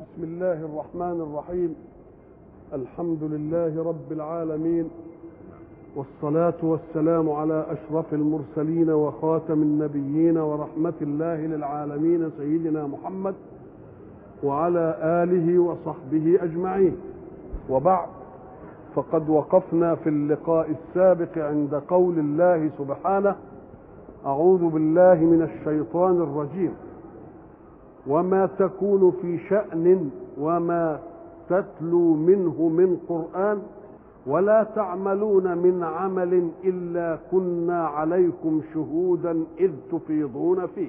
بسم الله الرحمن الرحيم الحمد لله رب العالمين والصلاة والسلام على أشرف المرسلين وخاتم النبيين ورحمة الله للعالمين سيدنا محمد وعلى آله وصحبه أجمعين وبعد فقد وقفنا في اللقاء السابق عند قول الله سبحانه أعوذ بالله من الشيطان الرجيم وما تكون في شأن وما تتلو منه من قرآن ولا تعملون من عمل إلا كنا عليكم شهودا إذ تفيضون فيه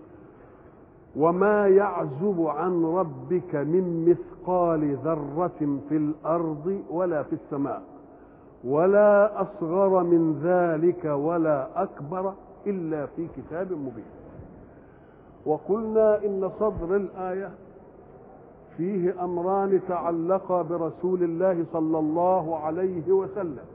وما يعزب عن ربك من مثقال ذرة في الأرض ولا في السماء ولا أصغر من ذلك ولا أكبر إلا في كتاب مبين وقلنا إن صدر الآية فيه أمران تعلقا برسول الله صلى الله عليه وسلم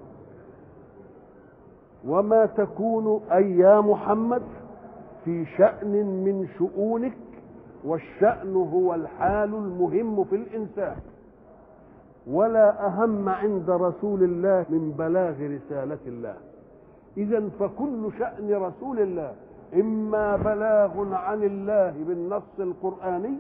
وما تكون أي يا محمد في شأن من شؤونك والشأن هو الحال المهم في الإنسان ولا أهم عند رسول الله من بلاغ رسالة الله إذا فكل شأن رسول الله إما بلاغ عن الله بالنص القرآني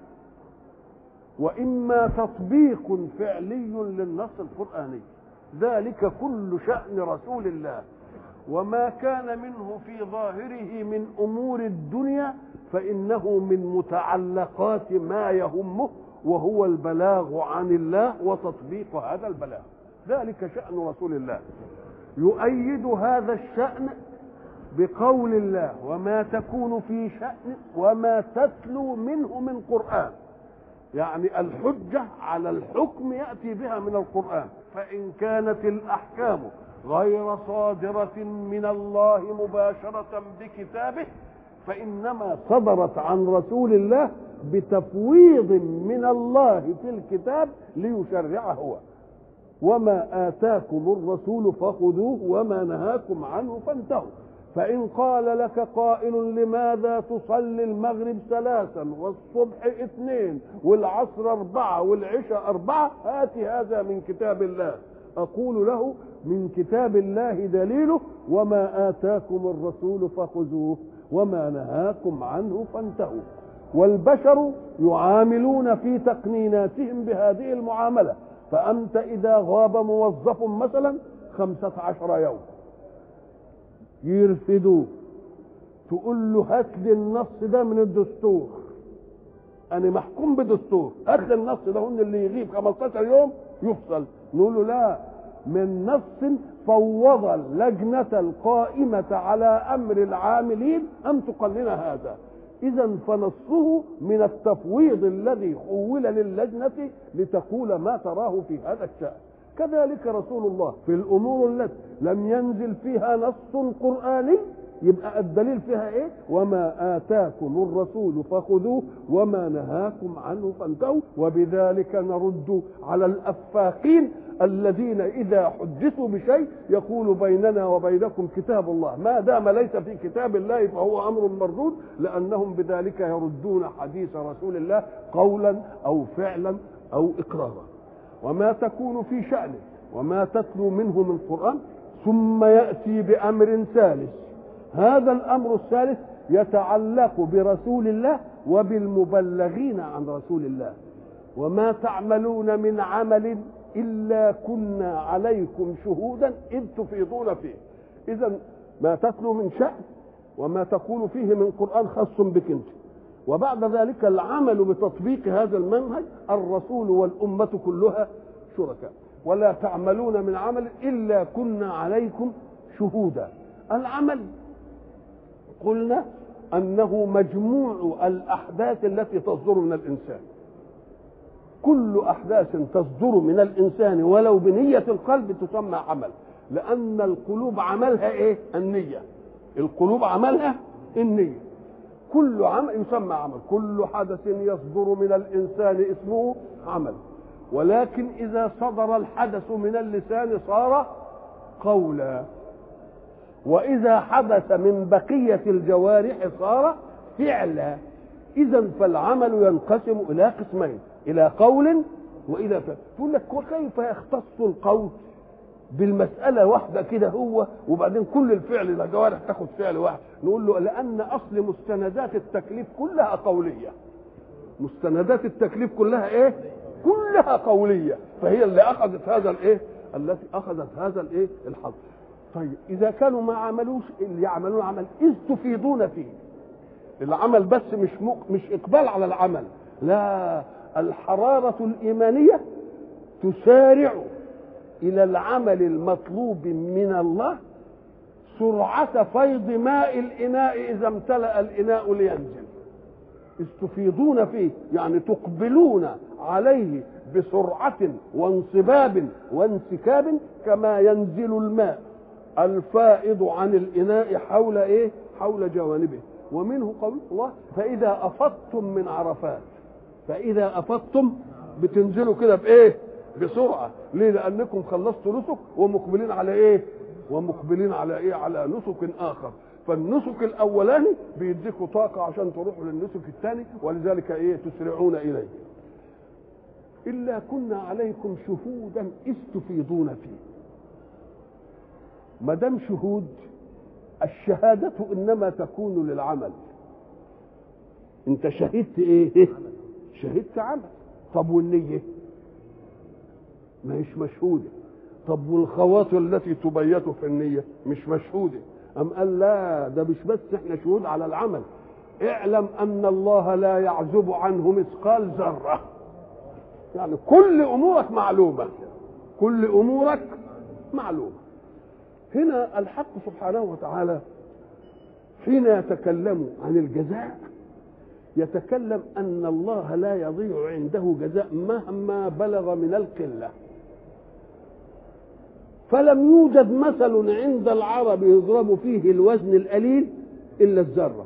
وإما تطبيق فعلي للنص القرآني ذلك كل شأن رسول الله وما كان منه في ظاهره من أمور الدنيا فإنه من متعلقات ما يهمه وهو البلاغ عن الله وتطبيق هذا البلاغ ذلك شأن رسول الله يؤيد هذا الشأن بقول الله وما تكون في شأن وما تتلو منه من قرآن يعني الحجة على الحكم يأتي بها من القرآن فإن كانت الأحكام غير صادرة من الله مباشرة بكتابه فإنما صدرت عن رسول الله بتفويض من الله في الكتاب ليشرع هو وما آتاكم الرسول فخذوه وما نهاكم عنه فانتهوا فإن قال لك قائل لماذا تصلي المغرب ثلاثا والصبح اثنين والعصر أربعة والعشاء أربعة هات هذا من كتاب الله أقول له من كتاب الله دليله وما آتاكم الرسول فخذوه وما نهاكم عنه فانتهوا والبشر يعاملون في تقنيناتهم بهذه المعاملة فأنت إذا غاب موظف مثلا خمسة عشر يوم يرفدوه تقول له هات لي النص ده من الدستور انا محكوم بدستور هات لي النص ده هن اللي يغيب 15 يوم يفصل نقول له لا من نص فوض اللجنة القائمة على أمر العاملين أن تقنن هذا إذا فنصه من التفويض الذي حول للجنة لتقول ما تراه في هذا الشأن كذلك رسول الله في الامور التي لم ينزل فيها نص قراني يبقى الدليل فيها ايه وما اتاكم الرسول فخذوه وما نهاكم عنه فانتهوا وبذلك نرد على الافاقين الذين اذا حدثوا بشيء يقول بيننا وبينكم كتاب الله ما دام ليس في كتاب الله فهو امر مردود لانهم بذلك يردون حديث رسول الله قولا او فعلا او اقرارا وما تكون في شأنه وما تتلو منه من قرآن ثم يأتي بأمر ثالث هذا الأمر الثالث يتعلق برسول الله وبالمبلغين عن رسول الله وما تعملون من عمل إلا كنا عليكم شهودا إذ تفيضون فيه إذا ما تتلو من شأن وما تقول فيه من قرآن خاص بك انت وبعد ذلك العمل بتطبيق هذا المنهج الرسول والأمة كلها شركاء ولا تعملون من عمل إلا كنا عليكم شهودا العمل قلنا أنه مجموع الأحداث التي تصدر من الإنسان كل أحداث تصدر من الإنسان ولو بنية القلب تسمى عمل لأن القلوب عملها إيه؟ النية القلوب عملها النية كل عمل يسمى عمل كل حدث يصدر من الانسان اسمه عمل ولكن اذا صدر الحدث من اللسان صار قولا واذا حدث من بقيه الجوارح صار فعلا اذا فالعمل ينقسم الى قسمين الى قول والى فعل تقول لك وكيف يختص القول بالمسألة واحدة كده هو وبعدين كل الفعل ده جوارح تاخد فعل واحد نقول له لأن أصل مستندات التكليف كلها قولية مستندات التكليف كلها إيه؟ كلها قولية فهي اللي أخذت هذا الإيه؟ التي أخذت هذا الإيه؟ الحظ طيب إذا كانوا ما عملوش اللي يعملون عمل إذ تفيضون فيه العمل بس مش مق... مش إقبال على العمل لا الحرارة الإيمانية تسارع الى العمل المطلوب من الله سرعة فيض ماء الإناء إذا امتلأ الإناء لينزل إذ تفيضون فيه يعني تقبلون عليه بسرعة وانصباب وانسكاب كما ينزل الماء الفائض عن الإناء حول إيه؟ حول جوانبه ومنه قول الله فإذا أفضتم من عرفات فإذا أفضتم بتنزلوا كده بإيه؟ بسرعه ليه لانكم خلصتوا نسك ومقبلين على ايه ومقبلين على ايه على نسك اخر فالنسك الاولاني بيديكوا طاقه عشان تروحوا للنسك الثاني ولذلك ايه تسرعون اليه الا كنا عليكم شهودا اذ تفيضون فيه ما دام شهود الشهاده انما تكون للعمل انت شهدت ايه شهدت عمل طب والنيه ما هيش مشهودة طب والخواطر التي تبيت في النية مش مشهودة أم قال لا ده مش بس احنا شهود على العمل اعلم أن الله لا يعزب عنه مثقال ذرة يعني كل أمورك معلومة كل أمورك معلومة هنا الحق سبحانه وتعالى حين يتكلم عن الجزاء يتكلم أن الله لا يضيع عنده جزاء مهما بلغ من القلة فلم يوجد مثل عند العرب يضرب فيه الوزن القليل إلا الذرة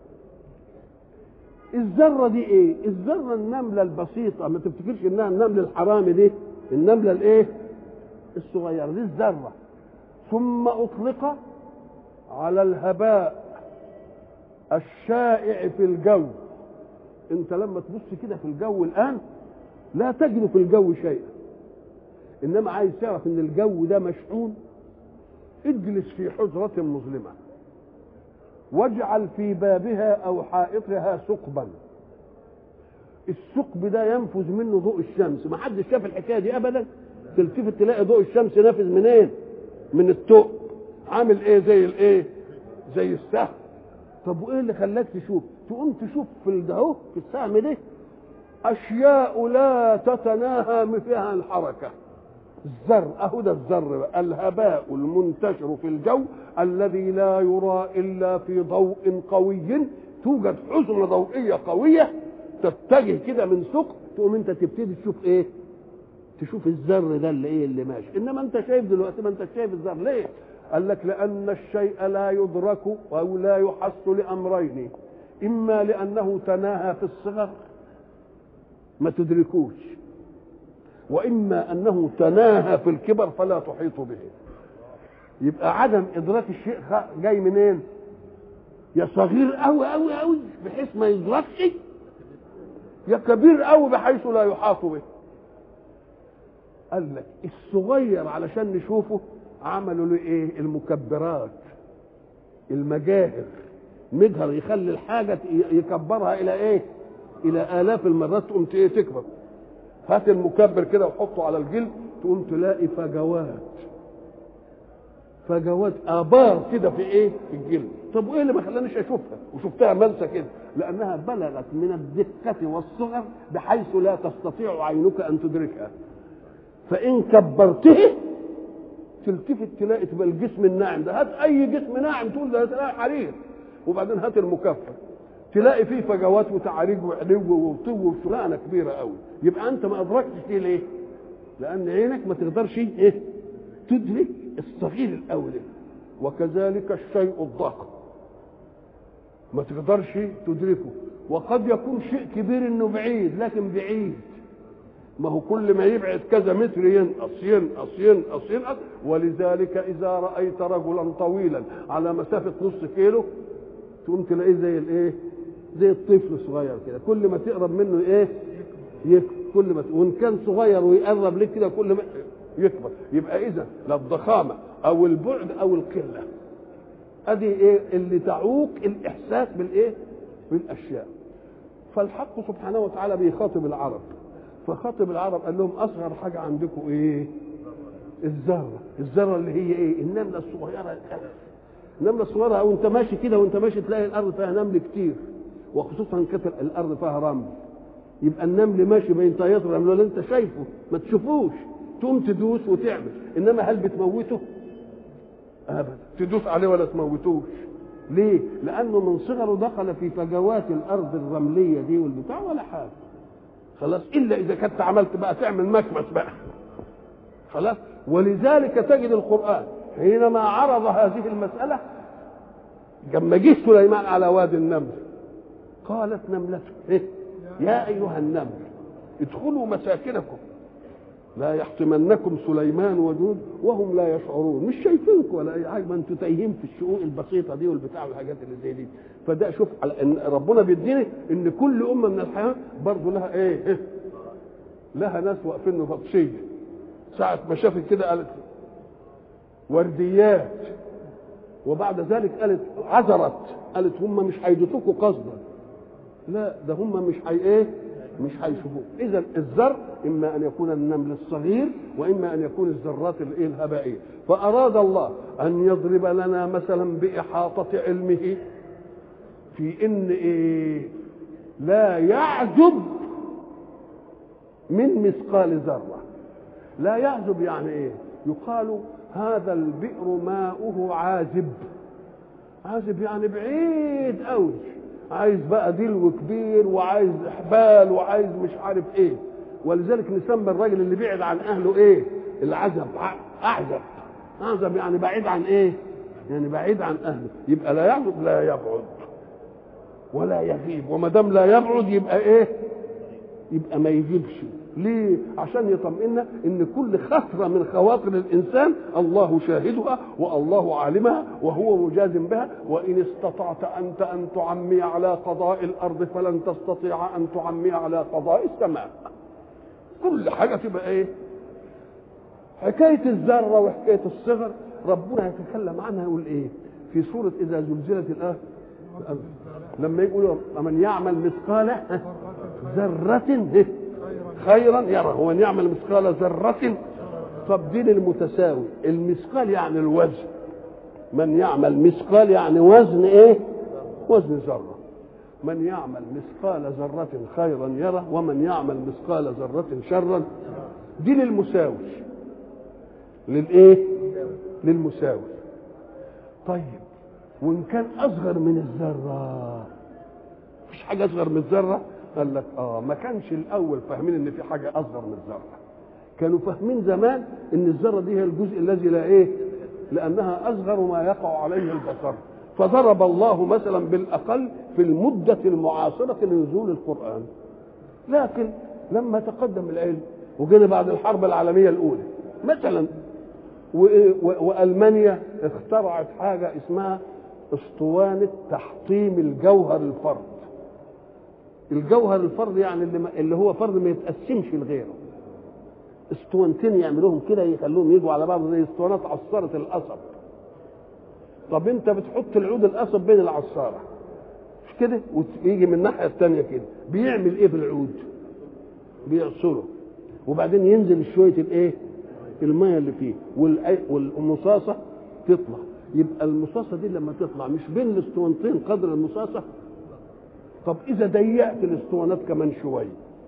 الذرة دي ايه الذرة النملة البسيطة ما تفتكرش انها النمل الحرامي دي النملة الايه الصغيرة دي الذرة ثم اطلق على الهباء الشائع في الجو انت لما تبص كده في الجو الان لا تجد في الجو شيئا انما عايز تعرف ان الجو ده مشحون اجلس في حجرة مظلمة واجعل في بابها او حائطها ثقبا الثقب ده ينفذ منه ضوء الشمس ما حدش شاف الحكايه دي ابدا تلتفت تلاقي ضوء الشمس نافذ منين من الثقب عامل ايه زي الايه زي السهم طب وايه اللي خلاك تشوف تقوم تشوف في الدهو في السهم ده اشياء لا تتناهى فيها الحركه الذر اهو ده الذر بقى الهباء المنتشر في الجو الذي لا يرى الا في ضوء قوي توجد حزمه ضوئيه قويه تتجه كده من ثقب تقوم انت تبتدي تشوف ايه تشوف الذر ده اللي ايه اللي ماشي انما انت شايف دلوقتي ما انت شايف الذر ليه قال لك لان الشيء لا يدرك او لا يحس لامرين اما لانه تناهى في الصغر ما تدركوش واما انه تناهى في الكبر فلا تحيط به يبقى عدم ادراك الشيء جاي منين يا صغير قوي قوي قوي بحيث ما يدركش يا كبير قوي بحيث لا يحاط به قال لك الصغير علشان نشوفه عملوا له ايه المكبرات المجاهر مجهر يخلي الحاجة يكبرها إلى إيه؟ إلى آلاف المرات تقوم إيه تكبر هات المكبر كده وحطه على الجلد تقوم تلاقي فجوات فجوات آبار كده في إيه؟ في الجلد طب وإيه اللي ما خلانيش أشوفها وشفتها ملسة كده لأنها بلغت من الدقة والصغر بحيث لا تستطيع عينك أن تدركها فإن كبرته تلتفت تلاقي تبقى الجسم الناعم ده هات اي جسم ناعم تقول ده تلاقي حرير وبعدين هات المكفر تلاقي فيه فجوات وتعاريج وعلو وطو وشغلانه كبيره قوي يبقى انت ما ادركتش دي ليه؟ لان عينك ما تقدرش ايه؟ تدرك الصغير الاول وكذلك الشيء الضخم ما تقدرش تدركه وقد يكون شيء كبير انه بعيد لكن بعيد ما هو كل ما يبعد كذا متر ينقص ينقص ينقص ينقص ولذلك اذا رايت رجلا طويلا على مسافه نص كيلو تقوم تلاقيه زي الايه زي الطفل الصغير كده كل ما تقرب منه ايه يكبر كل ما وان كان صغير ويقرب لك كده كل ما يكبر يبقى اذا لا الضخامه او البعد او القله ادي ايه اللي تعوق الاحساس بالايه بالاشياء فالحق سبحانه وتعالى بيخاطب العرب فخاطب العرب قال لهم اصغر حاجه عندكم ايه الذره الذره اللي هي ايه النمله الصغيره النمله الصغيره او انت ماشي كده وانت ماشي تلاقي الارض فيها نمل كتير وخصوصا كتر الارض فيها رمل يبقى النمل ماشي بين طيات الرمل ولا انت شايفه ما تشوفوش تقوم تدوس وتعمل انما هل بتموته ابدا تدوس عليه ولا تموتوش ليه لانه من صغره دخل في فجوات الارض الرمليه دي والبتاع ولا حاجه خلاص الا اذا كنت عملت بقى تعمل مكمس بقى خلاص ولذلك تجد القران حينما عرض هذه المساله لما جه سليمان على وادي النمل قالت نملته إيه؟ يا ايها النمل ادخلوا مساكنكم لا يحطمنكم سليمان وجنود وهم لا يشعرون مش شايفينكم ولا اي حاجه ما انتوا تايهين في الشؤون البسيطه دي والبتاع والحاجات اللي زي دي فده شوف على ان ربنا بيديني ان كل امه من الحياه برضه لها ايه, إيه؟ لها ناس واقفين نفطشيه ساعه ما شافت كده قالت ورديات وبعد ذلك قالت عذرت قالت هم مش هيدوسوكوا قصدا لا ده هم مش هي ايه مش هيشوفوه اذا الذر اما ان يكون النمل الصغير واما ان يكون الذرات الايه الهبائيه فاراد الله ان يضرب لنا مثلا باحاطه علمه في ان ايه لا يعزب من مثقال ذره لا يعزب يعني ايه يقال هذا البئر ماؤه عازب عازب يعني بعيد قوي عايز بقى دلو كبير وعايز احبال وعايز مش عارف ايه ولذلك نسمي الراجل اللي بعد عن اهله ايه العزب اعزب اعزب يعني بعيد عن ايه يعني بعيد عن اهله يبقى لا يعزب لا يبعد ولا يغيب وما دام لا يبعد يبقى ايه يبقى ما يجيبش ليه عشان يطمئنا ان كل خطره من خواطر الانسان الله شاهدها والله عالمها وهو مجاز بها وان استطعت انت ان تعمي على قضاء الارض فلن تستطيع ان تعمي على قضاء السماء كل حاجه تبقى ايه حكايه الذره وحكايه الصغر ربنا يتكلم عنها يقول ايه في سوره اذا زلزلت الارض لما يقولوا من يعمل مثقال ذره خيرا يره ومن يعمل مثقال ذرة طب دين المتساوي المثقال يعني الوزن من يعمل مثقال يعني وزن ايه وزن ذرة من يعمل مثقال ذرة خيرا يره ومن يعمل مثقال ذرة شرا دي للمساوي للايه للمساوي طيب وان كان اصغر من الذره مفيش حاجه اصغر من الذره قال لك اه ما كانش الاول فاهمين ان في حاجه اصغر من الذره كانوا فاهمين زمان ان الذره دي هي الجزء الذي لا ايه لانها اصغر ما يقع عليه البصر فضرب الله مثلا بالاقل في المده المعاصره لنزول القران لكن لما تقدم العلم وجينا بعد الحرب العالميه الاولى مثلا والمانيا اخترعت حاجه اسمها اسطوانه تحطيم الجوهر الفرد الجوهر الفرد يعني اللي, اللي هو فرد ما يتقسمش لغيره اسطوانتين يعملوهم كده يخلوهم يجوا على بعض زي اسطوانات عصاره القصب طب انت بتحط العود القصب بين العصاره مش كده ويجي من الناحيه الثانيه كده بيعمل ايه في العود بيعصره وبعدين ينزل شويه الايه الميه اللي فيه والمصاصه تطلع يبقى المصاصه دي لما تطلع مش بين الاسطوانتين قدر المصاصه طب اذا ضيقت الاسطوانات كمان شويه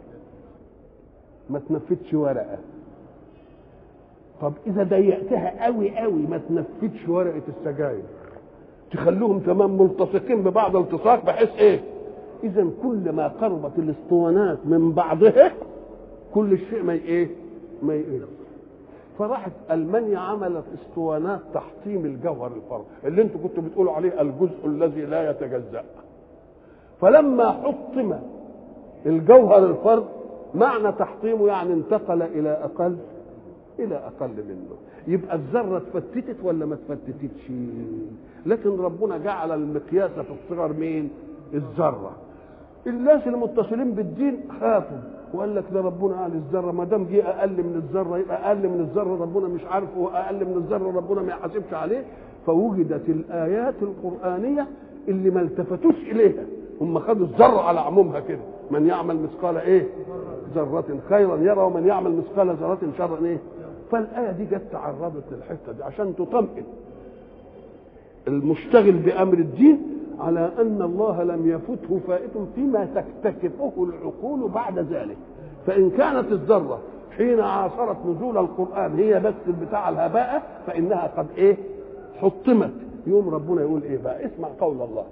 ما تنفتش ورقه طب اذا ضيقتها قوي قوي ما تنفتش ورقه السجاير تخلوهم تمام ملتصقين ببعض التصاق بحيث ايه اذا كل ما قربت الاسطوانات من بعضها كل شيء ما ايه ما ايه فراحت المانيا عملت اسطوانات تحطيم الجوهر الفرد اللي انتوا كنتوا بتقولوا عليه الجزء الذي لا يتجزأ فلما حطم الجوهر الفرد معنى تحطيمه يعني انتقل الى اقل الى اقل منه يبقى الذره اتفتتت ولا ما اتفتتتش لكن ربنا جعل المقياس في الصغر مين الذره الناس المتصلين بالدين خافوا وقال لك ده ربنا قال الذره ما دام جه اقل من الذره يبقى اقل من الذره ربنا مش عارفه واقل من الذره ربنا ما يحاسبش عليه فوجدت الايات القرانيه اللي ما التفتوش اليها هم خدوا الذره على عمومها كده من يعمل مثقال ايه ذره خيرا يرى ومن يعمل مثقال ذره شرا ايه فالايه دي جت تعرضت للحته دي عشان تطمئن المشتغل بامر الدين على ان الله لم يفته فائت فيما تكتشفه العقول بعد ذلك فان كانت الذره حين عاصرت نزول القران هي بس بتاع الهباء فانها قد ايه حطمت يوم ربنا يقول ايه بقى اسمع قول الله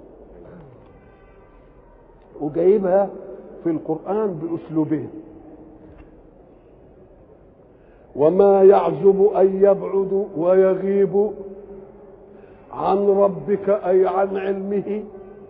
وجايبها في القران باسلوبين وما يعزب ان يبعد ويغيب عن ربك اي عن علمه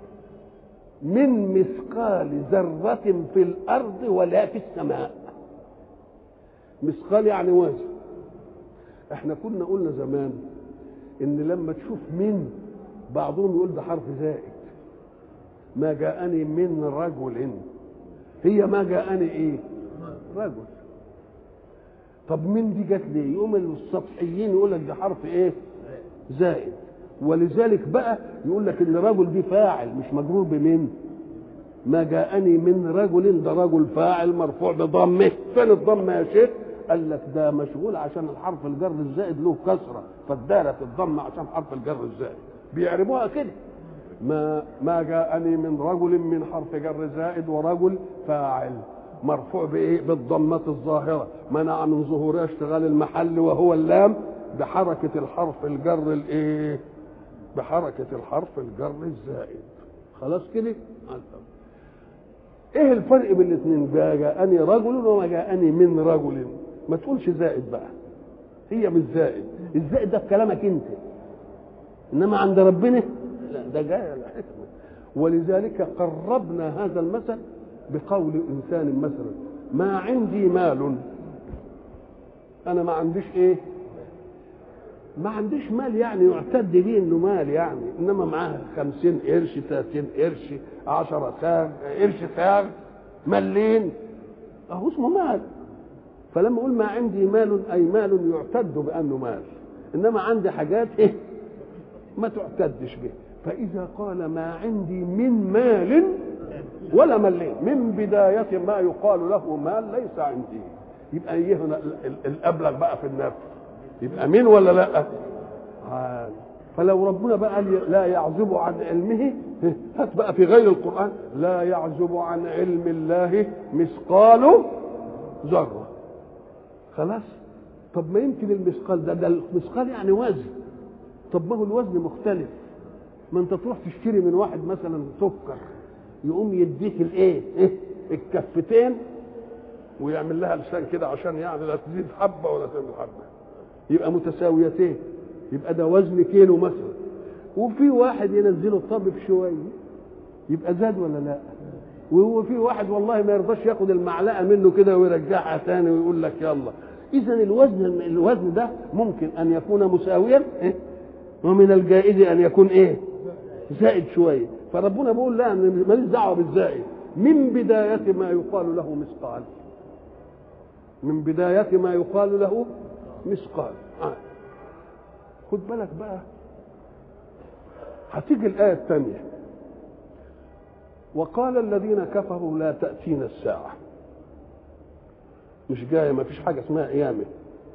من مثقال ذرة في الأرض ولا في السماء مثقال يعني وزن احنا كنا قلنا زمان ان لما تشوف من بعضهم يقول ده حرف زائد ما جاءني من رجل هي ما جاءني ايه رجل طب من دي جت ليه يقوم السطحيين يقول لك ده حرف ايه زائد ولذلك بقى يقول لك ان رجل دي فاعل مش مجرور بمن ما جاءني من رجل ده رجل فاعل مرفوع بضمه فين الضمه يا شيخ قال لك ده مشغول عشان الحرف الجر الزائد له كسره فادارت الضمه عشان حرف الجر الزائد بيعربوها كده ما ما جاءني من رجل من حرف جر زائد ورجل فاعل مرفوع بايه بالضمه الظاهره منع من ظهورها اشتغال المحل وهو اللام بحركه الحرف الجر الايه بحركه الحرف الجر الزائد خلاص كده ايه الفرق بين الاثنين جاءني رجل وما جاءني من رجل ما تقولش زائد بقى هي مش زائد الزائد ده في كلامك انت انما عند ربنا لا ده جاي على حكمه ولذلك قربنا هذا المثل بقول انسان مثلا ما عندي مال انا ما عنديش ايه ما عنديش مال يعني يعتد به انه مال يعني انما معاه خمسين قرش ثلاثين قرش عشرة ساغ قرش ساغ ملين اهو اسمه مال فلما اقول ما عندي مال اي مال يعتد بانه مال انما عندي حاجات ايه ما تعتدش به فاذا قال ما عندي من مال ولا ملين من بداية ما يقال له مال ليس عندي يبقى ايه هنا الابلغ بقى في النفس يبقى مين ولا لا آه. فلو ربنا بقى قال لا يعزب عن علمه هات بقى في غير القرآن لا يعزب عن علم الله مثقال ذرة خلاص طب ما يمكن المثقال ده ده المثقال يعني وزن طب ما هو الوزن مختلف ما انت تروح تشتري من واحد مثلا سكر يقوم يديك الايه إيه؟ الكفتين ويعمل لها لسان كده عشان يعني لا تزيد حبه ولا تعمل حبه يبقى متساويتين يبقى ده وزن كيلو مثلا وفي واحد ينزله الطبق شويه يبقى زاد ولا لا وهو في واحد والله ما يرضاش ياخد المعلقه منه كده ويرجعها تاني ويقول لك يلا اذا الوزن الوزن ده ممكن ان يكون مساويا إيه؟ ومن الجائز ان يكون ايه زائد شويه فربنا بيقول لا ماليش دعوه بالزائد من بدايه ما يقال له مثقال من بدايه ما يقال له مثقال آه. خد بالك بقى هتيجي الآية الثانية وقال الذين كفروا لا تأتينا الساعة مش جاية ما فيش حاجة اسمها قيامة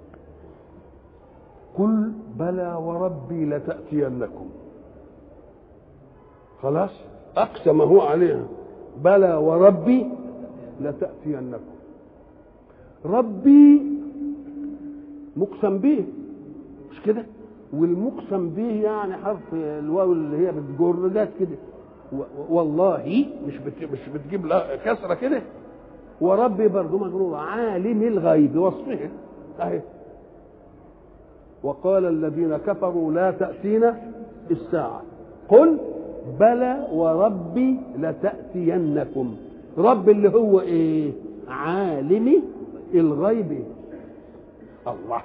قل بلى وربي لتأتينكم خلاص أقسم هو عليها بلى وربي لتأتينكم ربي مقسم به مش كده والمقسم به يعني حرف الواو اللي هي بتجر جت كده والله مش بت... مش بتجيب لا كسره كده وربي برضه مجرور عالم الغيب وصفه اهي وقال الذين كفروا لا تأتينا الساعة قل بلى وربي لتأتينكم رب اللي هو ايه عالم الغيب الله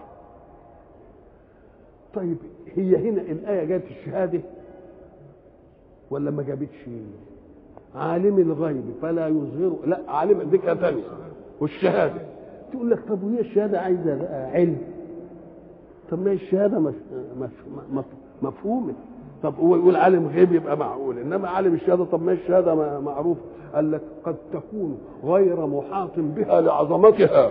طيب هي هنا الآية جابت الشهادة ولا ما جابتش عالم الغيب فلا يظهر لا عالم دي ثانية والشهاده تقول لك طب وهي الشهاده عايزه بقى علم طب ما هي الشهاده مش مش مف- مفهومه طب هو يقول عالم غيب يبقى معقول انما عالم الشهاده طب ما هي الشهاده م- معروفه قال لك قد تكون غير محاط بها لعظمتها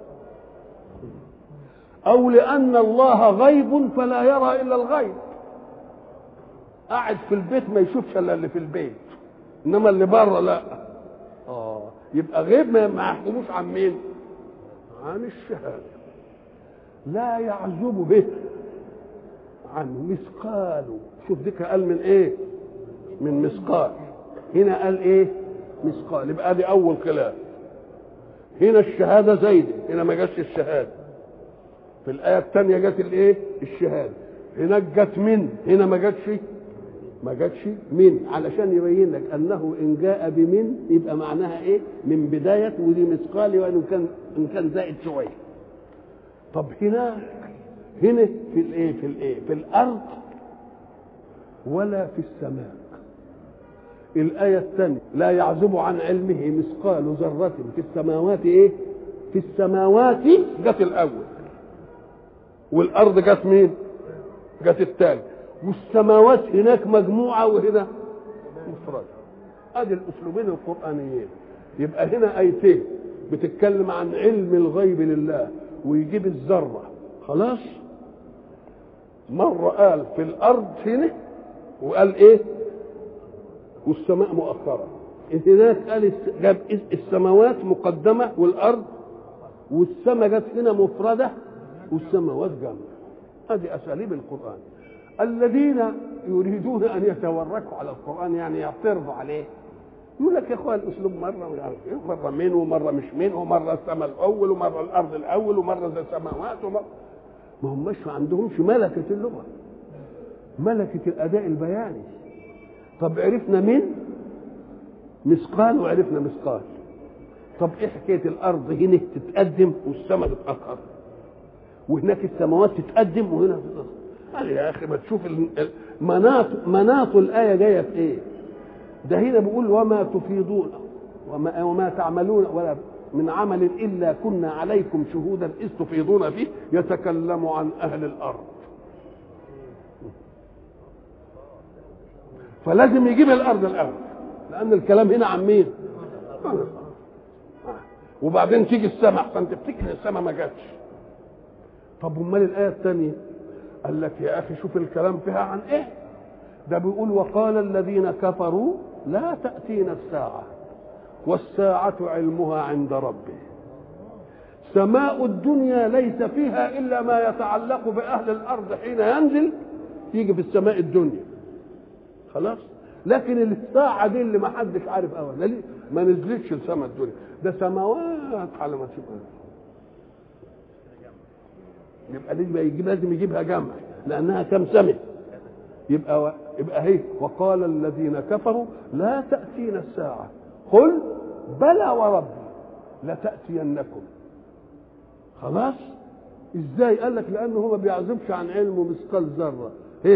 او لان الله غيب فلا يرى الا الغيب قاعد في البيت ما يشوفش الا اللي في البيت انما اللي بره لا اه يبقى غيب ما ما يحكموش عن مين عن الشهاده لا يعزب به عن مثقال شوف ديك قال من ايه من مثقال هنا قال ايه مثقال يبقى دي اول خلاف هنا الشهاده زايده هنا ما جاتش الشهاده في الايه الثانيه جت الايه الشهاده هناك جت من هنا ما جاتش ما جاتش من علشان يبين لك انه ان جاء بمن يبقى معناها ايه من بدايه ودي مثقال وان كان ان كان زائد شويه طب هناك هنا في الايه في الايه في الارض ولا في السماء الآية الثانية لا يعزب عن علمه مثقال ذرة في السماوات إيه؟ في السماوات جت الأول والأرض جت مين؟ جت الثاني والسماوات هناك مجموعة وهنا مفردة أدي الأسلوبين القرآنيين يبقى هنا آيتين بتتكلم عن علم الغيب لله ويجيب الذرة خلاص مرة قال في الأرض هنا وقال إيه والسماء مؤخرة هناك قال الس- جاب السماوات مقدمة والأرض والسماء جت هنا مفردة والسماوات جنب هذه أساليب القرآن الذين يريدون أن يتوركوا على القرآن يعني يعترضوا عليه يقول لك يا اخوان الاسلوب مره مش عارف ايه مره من ومره مش من ومره السماء الاول ومره الارض الاول ومره زي السماوات ومره ما هماش ما عندهمش ملكه اللغه ملكه الاداء البياني طب عرفنا من مثقال وعرفنا مثقال طب ايه حكايه الارض هنا تتقدم والسماء تتاخر وهناك السماوات تتقدم وهنا تتاخر قال يا اخي ما تشوف ال- ال- مناط مناط الايه جايه في ايه ده هنا بيقول وما تفيضون وما, وما تعملون ولا من عمل الا كنا عليكم شهودا اذ تفيضون فيه يتكلم عن اهل الارض فلازم يجيب الارض الاول لان الكلام هنا عن مين عن الأرض. آه. وبعدين تيجي السماء عشان تفتكر ان السماء ما جاتش طب امال الايه الثانيه قال لك يا اخي شوف الكلام فيها عن ايه ده بيقول وقال الذين كفروا لا تأتينا الساعة والساعة علمها عند ربي سماء الدنيا ليس فيها إلا ما يتعلق بأهل الأرض حين ينزل يجي في السماء الدنيا خلاص لكن الساعة دي اللي ما حدش عارف أولا ليه؟ ما نزلتش لسماء الدنيا ده سماوات على ما تشوف يبقى لازم يجيب لازم يجيبها جمع لأنها كم سنة يبقى و... يبقى هي وقال الذين كفروا لا تأتينا الساعة قل بلى وربي لتأتينكم خلاص ازاي قال لك لانه هو ما بيعزبش عن علمه مثقال ذره ايه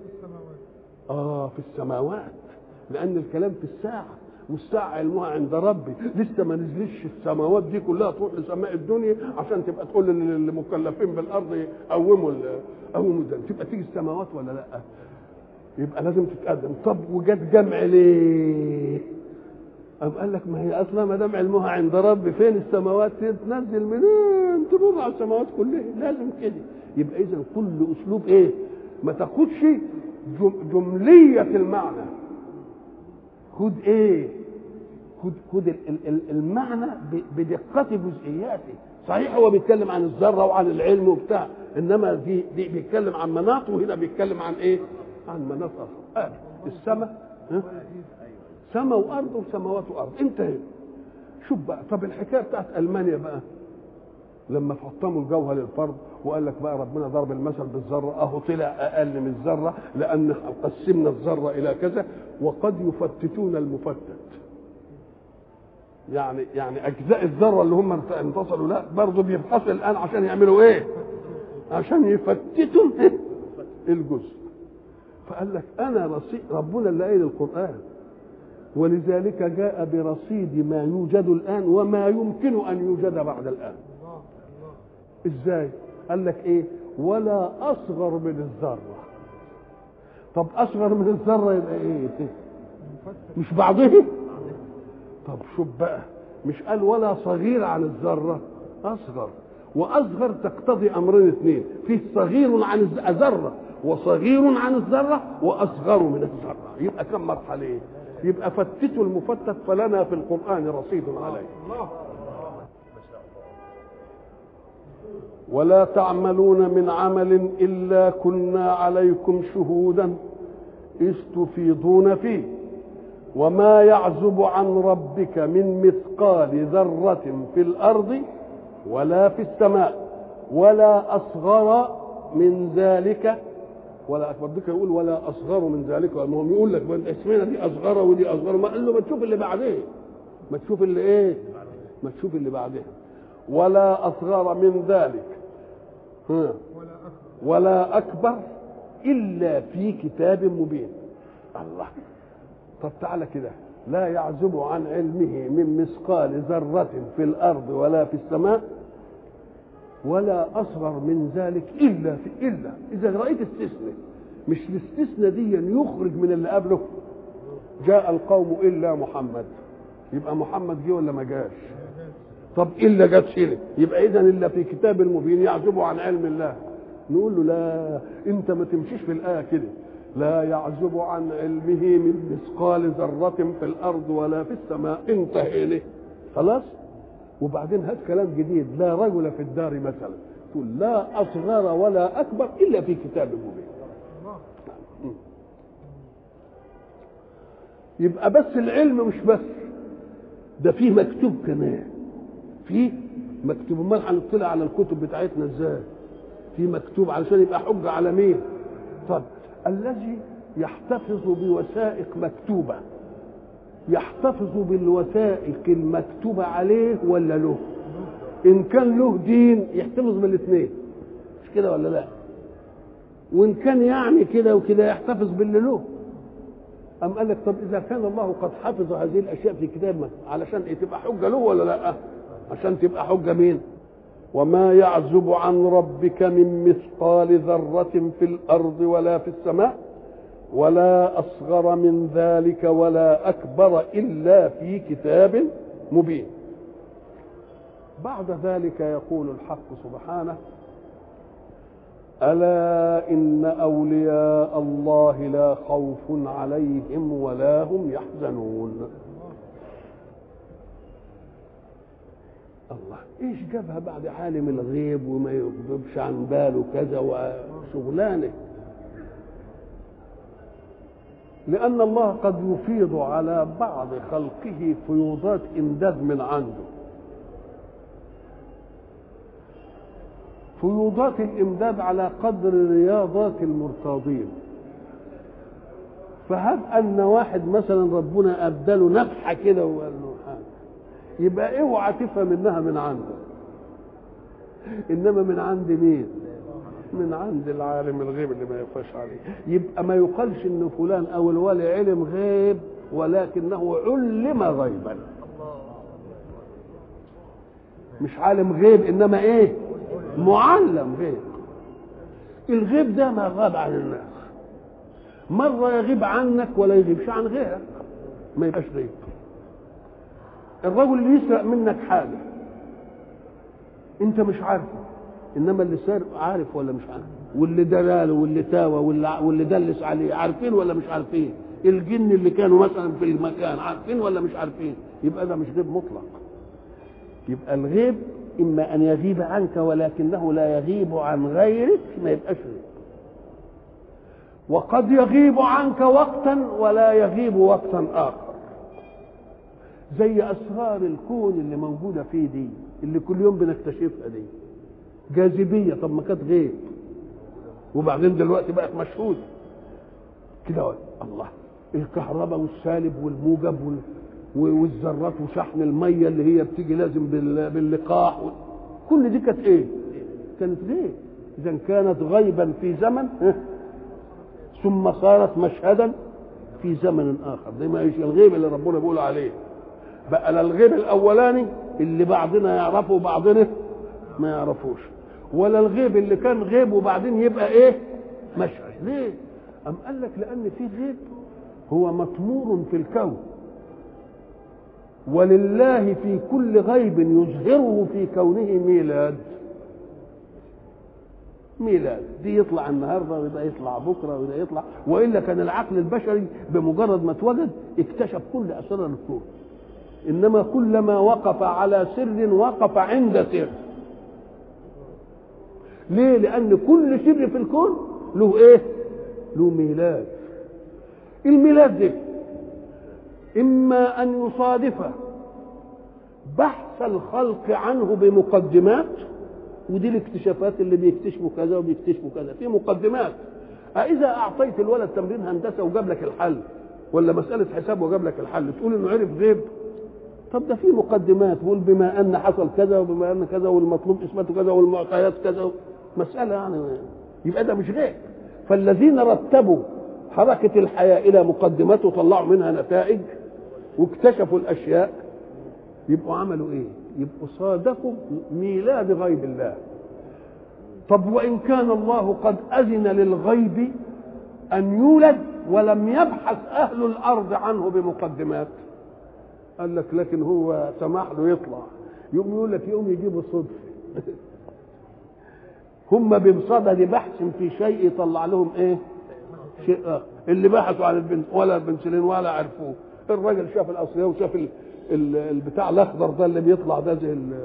اه في السماوات لان الكلام في الساعه والساعة علمها عند ربي لسه ما نزلش السماوات دي كلها تروح لسماء الدنيا عشان تبقى تقول للمكلفين بالارض قوموا ال- قوموا ده تبقى تيجي السماوات ولا لا يبقى لازم تتقدم طب وجت جمع ليه أم قال لك ما هي اصلا ما دام علمها عند ربي فين السماوات تنزل منين تمر على السماوات كلها لازم كده يبقى اذا كل اسلوب ايه ما تاخدش جم- جمليه المعنى خد ايه خد خد ال- ال- ال- المعنى ب- بدقه جزئياته صحيح هو بيتكلم عن الذره وعن العلم وبتاع انما دي, دي بيتكلم عن مناط وهنا بيتكلم عن ايه عن مناط اخر آه. السماء ها سماء وارض وسماوات وارض انتهى شوف بقى طب الحكايه بتاعت المانيا بقى لما فطموا الجوهر للفرد وقال لك بقى ربنا ضرب المثل بالذره اهو طلع اقل من الذره لان قسمنا الذره الى كذا وقد يفتتون المفتت يعني يعني اجزاء الذره اللي هم انتصلوا لا برضه بيبحثوا الان عشان يعملوا ايه؟ عشان يفتتوا الجزء فقال لك انا رصيد ربنا اللي قايل القران ولذلك جاء برصيد ما يوجد الآن وما يمكن أن يوجد بعد الآن إزاي قال لك إيه ولا أصغر من الذرة طب أصغر من الذرة يبقى إيه مش بعضه طب شوف بقى مش قال ولا صغير عن الذرة أصغر وأصغر تقتضي أمرين اثنين فيه صغير عن الذرة وصغير عن الذرة وأصغر من الذرة يبقى كم مرحلة إيه؟ يبقى فتتوا المفتت فلنا في القرآن رصيد عليه ولا تعملون من عمل إلا كنا عليكم شهودا إذ تفيضون فيه وما يعزب عن ربك من مثقال ذرة في الأرض ولا في السماء ولا أصغر من ذلك ولا أكبر بك يقول ولا أصغر من ذلك المهم يقول لك اسمنا دي أصغر ودي أصغر ما قال له ما تشوف اللي بعدين ما تشوف اللي إيه ما تشوف اللي بعدين ولا أصغر من ذلك ها ولا أكبر إلا في كتاب مبين الله طب تعالى كده لا يعزب عن علمه من مثقال ذرة في الأرض ولا في السماء ولا أصغر من ذلك إلا في إلا إذا رأيت استثناء مش الاستثناء دي يخرج من اللي قبله جاء القوم إلا محمد يبقى محمد جه ولا ما جاش طب إلا جت هنا يبقى إذا إلا في كتاب المبين يعزب عن علم الله نقول له لا أنت ما تمشيش في الآية كده لا يعزب عن علمه من مثقال ذرة في الأرض ولا في السماء انتهى إليه خلاص وبعدين هات كلام جديد لا رجل في الدار مثلا تقول لا أصغر ولا أكبر إلا في كتاب مبين يبقى بس العلم مش بس ده فيه مكتوب كمان فيه مكتوب امال هنطلع على الكتب بتاعتنا ازاي في مكتوب علشان يبقى حجه على مين طب الذي يحتفظ بوثائق مكتوبه يحتفظ بالوثائق المكتوبه عليه ولا له ان كان له دين يحتفظ بالاثنين مش كده ولا لا وان كان يعني كده وكده يحتفظ باللي له أم قال لك طب إذا كان الله قد حفظ هذه الأشياء في كتاب علشان إيه تبقى حجة له ولا لا؟ عشان تبقى حجة مين؟ وما يعزب عن ربك من مثقال ذرة في الأرض ولا في السماء ولا أصغر من ذلك ولا أكبر إلا في كتاب مبين بعد ذلك يقول الحق سبحانه ألا إن أولياء الله لا خوف عليهم ولا هم يحزنون الله ايش جابها بعد عالم الغيب وما يغضبش عن باله كذا وشغلانه لأن الله قد يفيض على بعض خلقه فيوضات إمداد من عنده فيوضات الإمداد على قدر رياضات المرتاضين فهب أن واحد مثلا ربنا أبدله نفحة كده وقال له حاجة يبقى اوعى تفهم انها من عنده انما من عند مين من عند العالم الغيب اللي ما يخفاش عليه يبقى ما يقالش ان فلان او الولي علم غيب ولكنه علم غيبا مش عالم غيب انما ايه معلم غيب الغيب ده ما غاب عن الناس مرة يغيب عنك ولا يغيبش عن غيرك ما يبقاش غيب الرجل اللي يسرق منك حاجة انت مش عارفه انما اللي سارق عارف ولا مش عارف واللي دلاله واللي تاوى واللي, واللي دلس عليه عارفين ولا مش عارفين الجن اللي كانوا مثلا في المكان عارفين ولا مش عارفين يبقى ده مش غيب مطلق يبقى الغيب اما ان يغيب عنك ولكنه لا يغيب عن غيرك ما يبقاش غيب وقد يغيب عنك وقتا ولا يغيب وقتا اخر زي اسرار الكون اللي موجوده فيه دي اللي كل يوم بنكتشفها دي جاذبيه طب ما كانت غيب وبعدين دلوقتي بقت مشهوده كده الله الكهرباء والسالب والموجب وال... والذرات وشحن الميه اللي هي بتيجي لازم بال... باللقاح و... كل دي كانت ايه؟ كانت غيب اذا كانت غيبا في زمن ثم صارت مشهدا في زمن اخر ده ما الغيب اللي ربنا بيقول عليه بقى لا الغيب الاولاني اللي بعضنا يعرفه وبعضنا ما يعرفوش ولا الغيب اللي كان غيب وبعدين يبقى ايه مشهد ليه ام قال لك لان في غيب هو مطمور في الكون ولله في كل غيب يظهره في كونه ميلاد ميلاد دي يطلع النهارده وده يطلع بكره وده يطلع والا كان العقل البشري بمجرد ما اتوجد اكتشف كل اسرار الكون انما كلما وقف على سر وقف عند سر ليه لان كل سر في الكون له ايه له ميلاد الميلاد ده اما ان يصادف بحث الخلق عنه بمقدمات ودي الاكتشافات اللي بيكتشفوا كذا وبيكتشفوا كذا في مقدمات أإذا أعطيت الولد تمرين هندسة وجاب لك الحل ولا مسألة حساب وجاب لك الحل تقول إنه عرف غيب طب ده في مقدمات بقول بما أن حصل كذا وبما أن كذا والمطلوب إثباته كذا والمعطيات كذا مسألة يعني يبقى ده مش غيب فالذين رتبوا حركة الحياة إلى مقدمات وطلعوا منها نتائج واكتشفوا الأشياء يبقوا عملوا إيه؟ يبقوا صادقوا ميلاد غيب الله طب وإن كان الله قد أذن للغيب أن يولد ولم يبحث أهل الأرض عنه بمقدمات قال لك لكن هو سمح له يطلع يوم يقول لك يوم يجيبوا صدفة هم بمصدد بحث في شيء يطلع لهم ايه شيء آخر اللي بحثوا عن البنت ولا البنسلين ولا عرفوه الراجل شاف الاصليه وشاف ال... ال... البتاع الاخضر ده اللي بيطلع ده زي ال...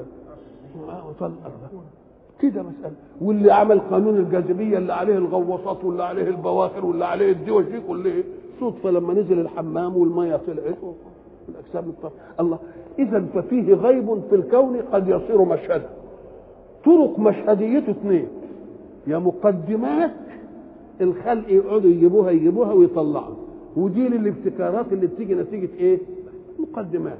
كده مسألة واللي عمل قانون الجاذبية اللي عليه الغواصات واللي عليه البواخر واللي عليه الدوش دي كلها صدفة لما نزل الحمام والمية طلعت الأجسام الطرف الله إذا ففيه غيب في الكون قد يصير مشهدا طرق مشهديته اثنين يا مقدمات الخلق يقعدوا يجيبوها يجيبوها ويطلعوا ودي الابتكارات اللي بتيجي نتيجة ايه؟ مقدمات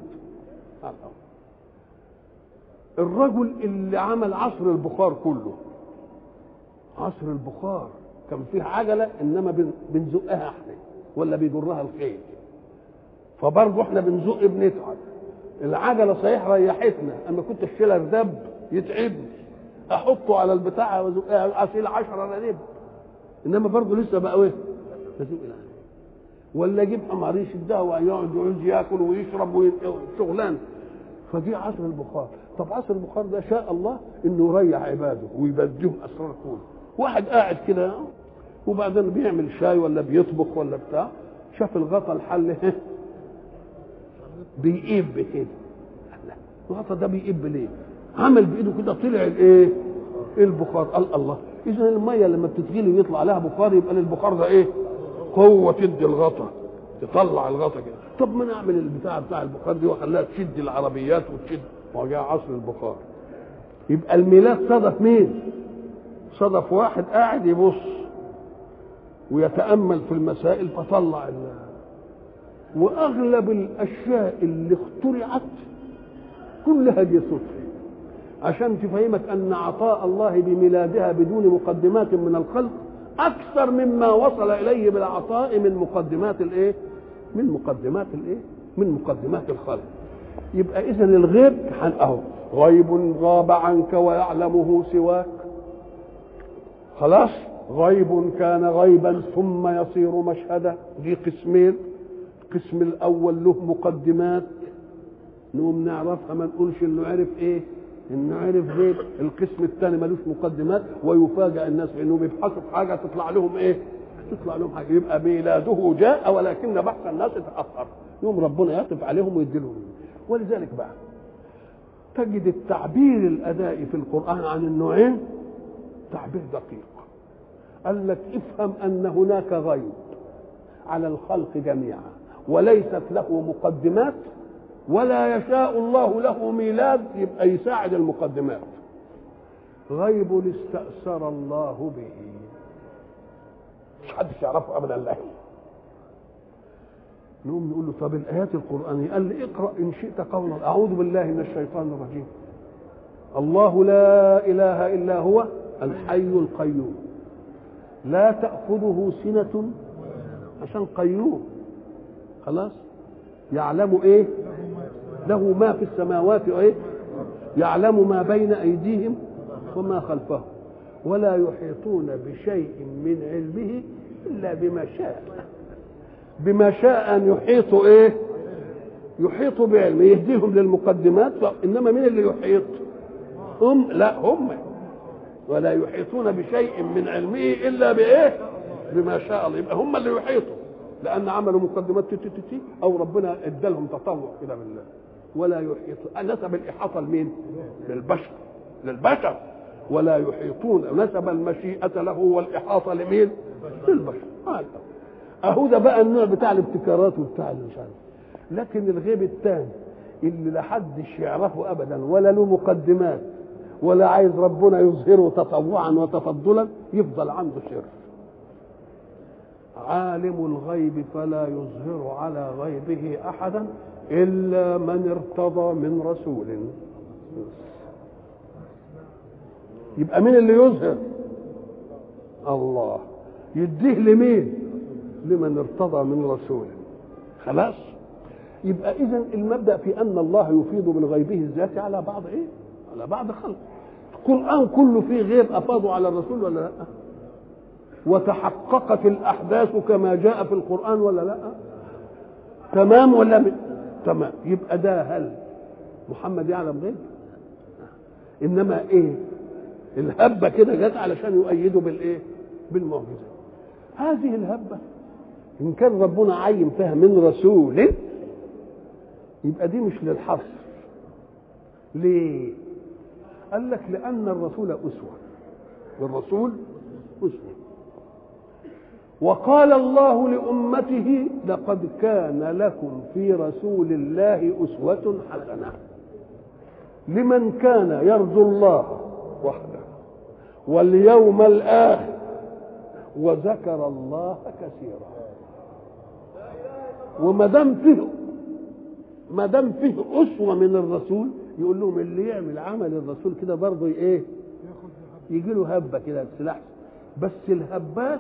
الرجل اللي عمل عصر البخار كله عصر البخار كان فيه عجلة إنما بنزقها احنا ولا بيجرها الخيل فبرضه احنا بنزق بنتعب العجلة صحيح ريحتنا أما كنت اشيلها دب يتعبني أحطه على البتاع وازقها أشيل 10 ردب إنما برضه لسه بقى إيه؟ بزق ولا اجيب حمار يشدها ويقعد يعوز ياكل ويشرب وشغلانه فجه عصر البخار طب عصر البخار ده شاء الله انه يريح عباده ويبديهم اسرار كله واحد قاعد كده وبعدين بيعمل شاي ولا بيطبخ ولا بتاع شاف الغطا الحل بيقب كده الغطا ده بيقب ليه عمل بايده كده طلع الايه البخار قال الله اذا الميه لما بتتغلي ويطلع عليها بخار يبقى البخار ده ايه قوه تدي الغطا تطلع الغطا كده طب ما نعمل البتاع بتاع البخار دي وخليها تشد العربيات وتشد وجاء عصر البخار يبقى الميلاد صدف مين صدف واحد قاعد يبص ويتامل في المسائل فطلع ال واغلب الاشياء اللي اخترعت كلها دي صدفه عشان تفهمك ان عطاء الله بميلادها بدون مقدمات من الخلق اكثر مما وصل اليه بالعطاء من مقدمات الايه من مقدمات الايه من مقدمات الخلق يبقى اذا الغيب اهو غيب غاب عنك ويعلمه سواك خلاص غيب كان غيبا ثم يصير مشهدا دي قسمين القسم الاول له مقدمات نقوم نعرفها ما نقولش انه عرف ايه انه عرف غيب القسم الثاني ملوش مقدمات ويفاجئ الناس بانهم بيبحثوا في حاجه تطلع لهم ايه تطلع لهم حاجه يبقى ميلاده جاء ولكن بحث الناس تاخر يوم ربنا يعطف عليهم ويدي لهم ولذلك بقى تجد التعبير الادائي في القران عن النوعين تعبير دقيق قال لك افهم ان هناك غيب على الخلق جميعا وليست له مقدمات ولا يشاء الله له ميلاد يبقى يساعد المقدمات غيب استأثر الله به مش حدش يعرفه ابدا الا نقوم نقول له طب الايات القرانيه قال لي اقرا ان شئت قولا اعوذ بالله من الشيطان الرجيم الله لا اله الا هو الحي القيوم لا تاخذه سنه عشان قيوم خلاص يعلم ايه له ما في السماوات وايه يعلم ما بين ايديهم وما خلفهم ولا يحيطون بشيء من علمه الا بما شاء بما شاء ان يحيطوا ايه يحيط بعلمه يهديهم للمقدمات انما مين اللي يحيط هم لا هم ولا يحيطون بشيء من علمه الا بايه بما شاء الله يبقى هم اللي يحيطوا لان عملوا مقدمات تي تي تي تي او ربنا ادالهم تطوع كده بالله ولا يحيط نسب الاحاطه لمين للبشر للبشر ولا يحيطون نسب المشيئه له والاحاطه لمين للبشر هذا اهو ده بقى النوع بتاع الابتكارات وبتاع اللي مش عارف لكن الغيب الثاني اللي لا حدش يعرفه ابدا ولا له مقدمات ولا عايز ربنا يظهره تطوعا وتفضلا يفضل عنده سر عالم الغيب فلا يظهر على غيبه احدا الا من ارتضى من رسول يبقى مين اللي يظهر الله يديه لمين لمن ارتضى من رسول خلاص يبقى اذا المبدا في ان الله يفيض من غيبه الذاتي على بعض ايه على بعض خلق القران كله فيه غيب افاضوا على الرسول ولا لا وتحققت الاحداث كما جاء في القران ولا لا تمام ولا من؟ تمام يبقى ده هل محمد يعلم غيب انما ايه الهبه كده جت علشان يؤيدوا بالايه بالمعجزه هذه الهبه ان كان ربنا عين فيها من رسول يبقى دي مش للحصر ليه قال لك لان الرسول اسوه والرسول اسوه وقال الله لامته لقد كان لكم في رسول الله اسوه حسنه لمن كان يرجو الله وحده واليوم الاخر وذكر الله كثيرا وما دام فيه ما دام فيه اسوه من الرسول يقول لهم اللي يعمل عمل الرسول كده برضه ايه يجي له هبه كده سلاح بس الهبات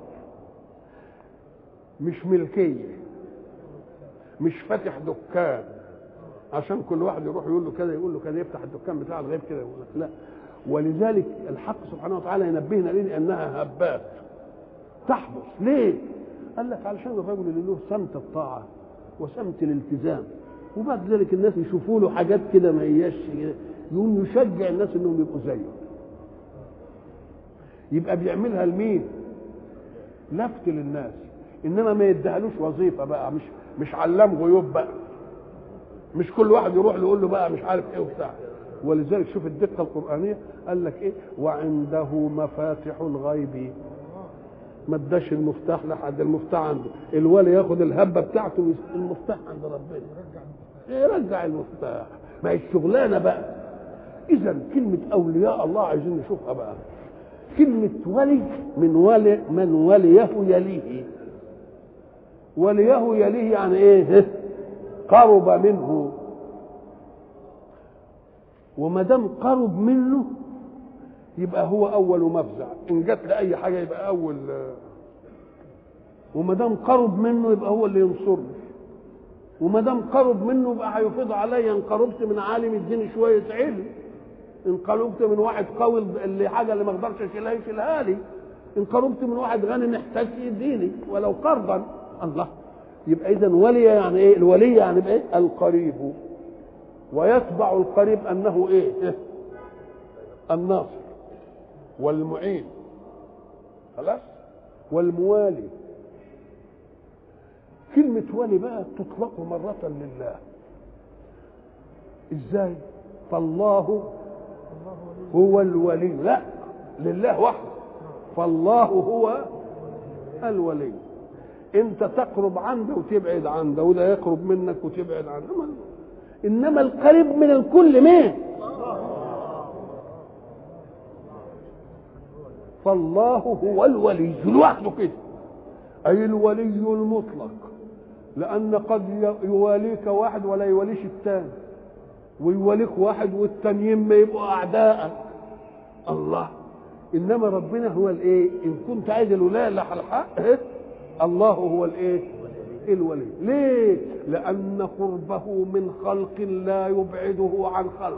مش ملكيه مش فاتح دكان عشان كل واحد يروح يقول له كذا يقول له كذا يفتح الدكان بتاع الغيب كده يقول لك لا ولذلك الحق سبحانه وتعالى ينبهنا ليه انها هبات تحدث ليه؟ قال لك علشان الرجل اللي له سمت الطاعه وسمت الالتزام وبعد ذلك الناس يشوفوا له حاجات كده ما هياش يقوم يشجع الناس انهم يبقوا زيه يبقى بيعملها لمين؟ لفت للناس انما ما يديهالوش وظيفه بقى مش مش علام غيوب بقى مش كل واحد يروح له يقول له بقى مش عارف ايه وبتاع ولذلك شوف الدقه القرانيه قال لك ايه وعنده مفاتح الغيب ما اداش المفتاح لحد المفتاح عنده الولي ياخد الهبه بتاعته المفتاح عند ربنا يرجع المفتاح ما هي الشغلانه بقى اذا كلمه اولياء الله عايزين نشوفها بقى كلمه ولي من ولي من وليه يليه وليه يليه يعني ايه قرب منه وما دام قرب منه يبقى هو اول مفزع ان جت لاي حاجه يبقى اول وما دام قرب منه يبقى هو اللي ينصرني وما دام قرب منه يبقى هيفيض عليا ان قربت من عالم يديني شويه علم ان قربت من واحد قوي اللي حاجه اللي ما اقدرش اشيلها يشيلها لي ان قربت من واحد غني محتاج يديني ولو قرضا الله يبقى اذا ولي يعني ايه الولي يعني ايه القريب ويتبع القريب انه ايه, إيه؟ الناصر والمعين خلاص والموالي كلمة ولي بقى تطلق مرة لله ازاي فالله هو الولي لا لله وحده فالله هو الولي انت تقرب عنده وتبعد عنده وده يقرب منك وتبعد عنه انما القريب من الكل مين فالله هو الولي لوحده كده اي الولي المطلق لان قد يواليك واحد ولا يواليش الثاني ويواليك واحد والتانيين ما يبقوا اعداء الله انما ربنا هو الايه ان كنت عايز الولايه اللي على الحق الله هو الايه الولي ليه لان قربه من خلق لا يبعده عن خلق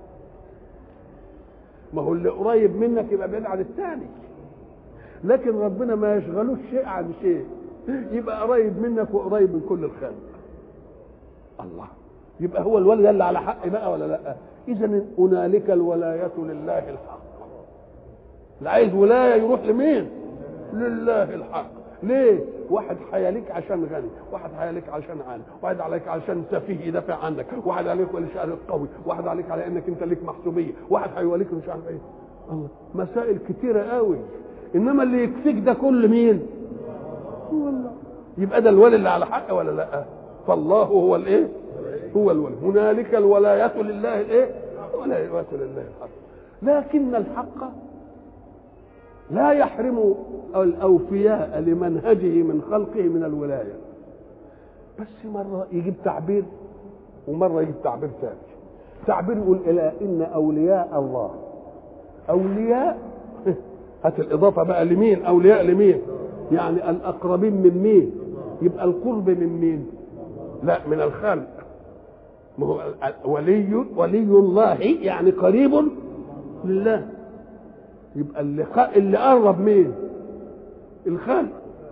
ما هو اللي قريب منك يبقى بعيد عن الثاني لكن ربنا ما يشغلوش شيء عن شيء يبقى قريب منك وقريب من كل الخلق الله يبقى هو الولي اللي على حق بقى ولا لا اذا هنالك الولايه لله الحق اللي عايز ولايه يروح لمين لله الحق ليه واحد حياليك عشان غني واحد حياليك عشان عالم واحد عليك عشان سفيه يدافع عنك واحد عليك علشان قوي واحد عليك على انك انت ليك محسوبيه واحد هيوليك مش عارف ايه الله مسائل كتيره قوي انما اللي يكفيك ده كل مين هو الله يبقى ده الولي اللي على حق ولا لا فالله هو الايه هو الولي هنالك الولايه لله الايه ولايه لله الحق لكن الحق لا يحرم الاوفياء لمنهجه من خلقه من الولايه بس مره يجيب تعبير ومره يجيب تعبير ثاني تعبير يقول الى ان اولياء الله اولياء هات الاضافه بقى لمين اولياء لمين يعني الاقربين من مين يبقى القرب من مين لا من الخلق ما هو ولي ولي الله يعني قريب لله يبقى اللي اللي قرب مين الخلق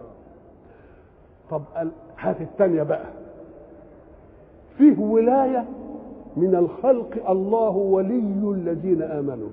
طب هات الثانية بقى فيه ولاية من الخلق الله ولي الذين آمنوا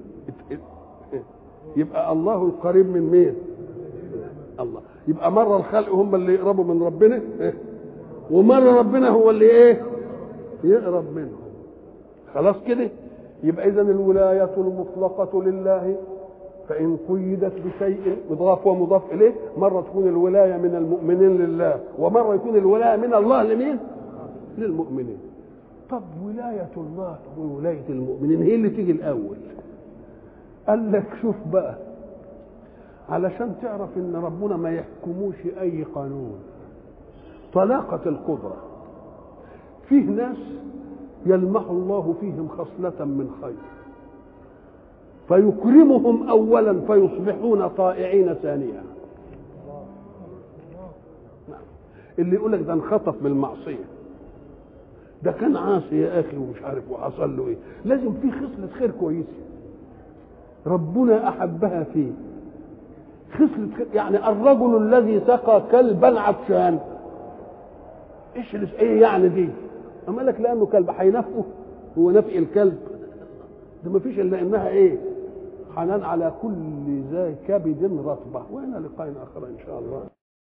يبقى الله القريب من مين الله يبقى مرة الخلق هم اللي يقربوا من ربنا ومرة ربنا هو اللي ايه يقرب منهم خلاص كده يبقى اذا الولاية المطلقة لله فإن قيدت بشيء مضاف ومضاف إليه مرة تكون الولاية من المؤمنين لله ومرة يكون الولاية من الله لمين؟ للمؤمنين طب ولاية الله وولاية المؤمنين هي اللي تيجي الأول قال لك شوف بقى علشان تعرف ان ربنا ما يحكموش اي قانون طلاقة القدرة فيه ناس يلمح الله فيهم خصلة من خير فيكرمهم اولا فيصبحون طائعين ثانيا اللي يقول لك ده انخطف من المعصيه ده كان عاصي يا اخي ومش عارف وحصل له ايه لازم في خصله خير كويسه ربنا احبها فيه خصله خير يعني الرجل الذي سقى كلبا عطشان ايش ايه يعني دي اما لك لانه كلب هينفقه هو نفق الكلب ده ما فيش الا انها ايه حنان على كل ذا كبد رطبه وهنا لقاء اخر ان شاء الله